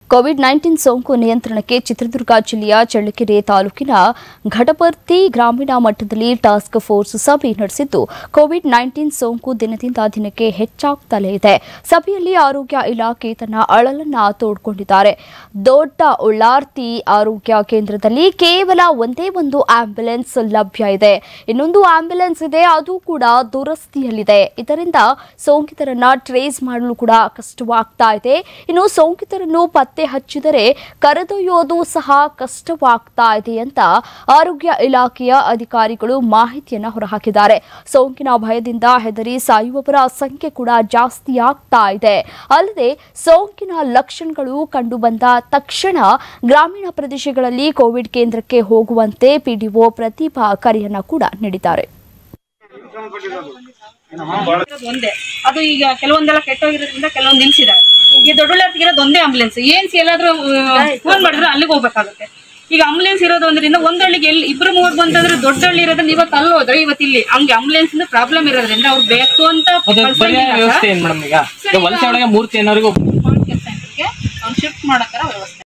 Covid nineteen ಸೋಂಕು ನಿಯಂತ್ರಣಕ್ಕೆ ಚಿತ್ರದುರ್ಗ ಜಿಲ್ಲೆಯ ಚಳ್ಳಕೆರೆ ತಾಲೂಕಿನ ಘಟಪರ್ತಿ ಗ್ರಾಮೀಣ ಮಟ್ಟದಲ್ಲಿ ಟಾಸ್ಕ್ ಫೋರ್ಸ್ ಸಭೆ ನಡೆಸಿದ್ದು ಕೋವಿಡ್ ನೈನ್ಟೀನ್ ಸೋಂಕು ದಿನದಿಂದ ದಿನಕ್ಕೆ ಹೆಚ್ಚಾಗುತ್ತಲೇ ಇದೆ ಸಭೆಯಲ್ಲಿ ಆರೋಗ್ಯ ಇಲಾಖೆ ತನ್ನ ಅಳಲನ್ನ ತೋಡ್ಕೊಂಡಿದ್ದಾರೆ ದೊಡ್ಡ ಉಳ್ಳಾರ್ತಿ ಆರೋಗ್ಯ ಕೇಂದ್ರದಲ್ಲಿ ಕೇವಲ ಒಂದೇ ಒಂದು ಆಂಬ್ಯುಲೆನ್ಸ್ ಲಭ್ಯ ಇದೆ ಇನ್ನೊಂದು ಆಂಬ್ಯುಲೆನ್ಸ್ ಇದೆ ಅದು ಕೂಡ ದುರಸ್ತಿಯಲ್ಲಿದೆ ಇದರಿಂದ ಸೋಂಕಿತರನ್ನ ಟ್ರೇಸ್ ಮಾಡಲು ಕೂಡ ಕಷ್ಟವಾಗ್ತಾ ಇದೆ ಇನ್ನು ಸೋಂಕಿತರನ್ನು ಪತ್ತೆ ಹಚ್ಚಿದರೆ ಕರೆದೊಯ್ಯೋದು ಸಹ ಕಷ್ಟವಾಗ್ತಾ ಇದೆ ಅಂತ ಆರೋಗ್ಯ ಇಲಾಖೆಯ ಅಧಿಕಾರಿಗಳು ಮಾಹಿತಿಯನ್ನ ಹೊರಹಾಕಿದ್ದಾರೆ ಸೋಂಕಿನ ಭಯದಿಂದ ಹೆದರಿ ಸಾಯುವವರ ಸಂಖ್ಯೆ ಕೂಡ ಜಾಸ್ತಿ ಆಗ್ತಾ ಇದೆ ಅಲ್ಲದೆ ಸೋಂಕಿನ ಲಕ್ಷಣಗಳು ಕಂಡುಬಂದ ತಕ್ಷಣ ಗ್ರಾಮೀಣ ಪ್ರದೇಶಗಳಲ್ಲಿ ಕೋವಿಡ್ ಕೇಂದ್ರಕ್ಕೆ ಹೋಗುವಂತೆ ಪಿಡಿಒ ಪ್ರತಿಭಾ ಕರೆಯನ್ನ ಕೂಡ ನೀಡಿದ್ದಾರೆ ಇರೋದು ಒಂದೇ ಅದು ಈಗ ಕೆಲವೊಂದೆಲ್ಲ ಕೆಟ್ಟೋಗಿರೋದ್ರಿಂದ ಕೆಲವೊಂದು ನಿಲ್ಸಿದ್ದಾರೆ ಈ ದೊಡ್ಡಳ್ಳಾರ್ತಿಗೆ ಇರೋದು ಒಂದೇ ಆಂಬುಲೆನ್ಸ್ ಏನ್ಸ್ ಎಲ್ಲಾದ್ರೂ ಫೋನ್ ಮಾಡಿದ್ರೆ ಅಲ್ಲಿಗೆ ಹೋಗ್ಬೇಕಾಗುತ್ತೆ ಈಗ ಆಂಬುಲೆನ್ಸ್ ಇರೋದು ಒಂದ್ರಿಂದ ಒಂದ್ ಹಳ್ಳಿಗೆ ಎಲ್ಲಿ ಇಬ್ರು ಮೂರ್ ಬಂತಂದ್ರೆ ದೊಡ್ಡ ಹಳ್ಳಿ ಇರೋದ್ರಿಂದ ಇವತ್ತು ಅಲ್ಲಿ ಹೋದ್ರೆ ಇವತ್ತು ಇಲ್ಲಿ ಹಂಗೆ ಆಂಬುಲೆನ್ಸ್ ಪ್ರಾಬ್ಲಮ್ ಇರೋದ್ರಿಂದ ಅವ್ರು ಬೇಕು ಅಂತ ಅದು ಪರ್ಯಾಯ ವ್ಯವಸ್ಥೆ ಏನ್ ಮೇಡಮ್ ಈಗ ಈಗ ವಲಸೆ ಒಳಗೆ ಮೂರ್ತಿ ಅನ್ನೋರಿಗೂ ಶಿಫ್ಟ್ ಮಾಡಕ್ಕಾರ ವ್ಯವಸ್ಥೆ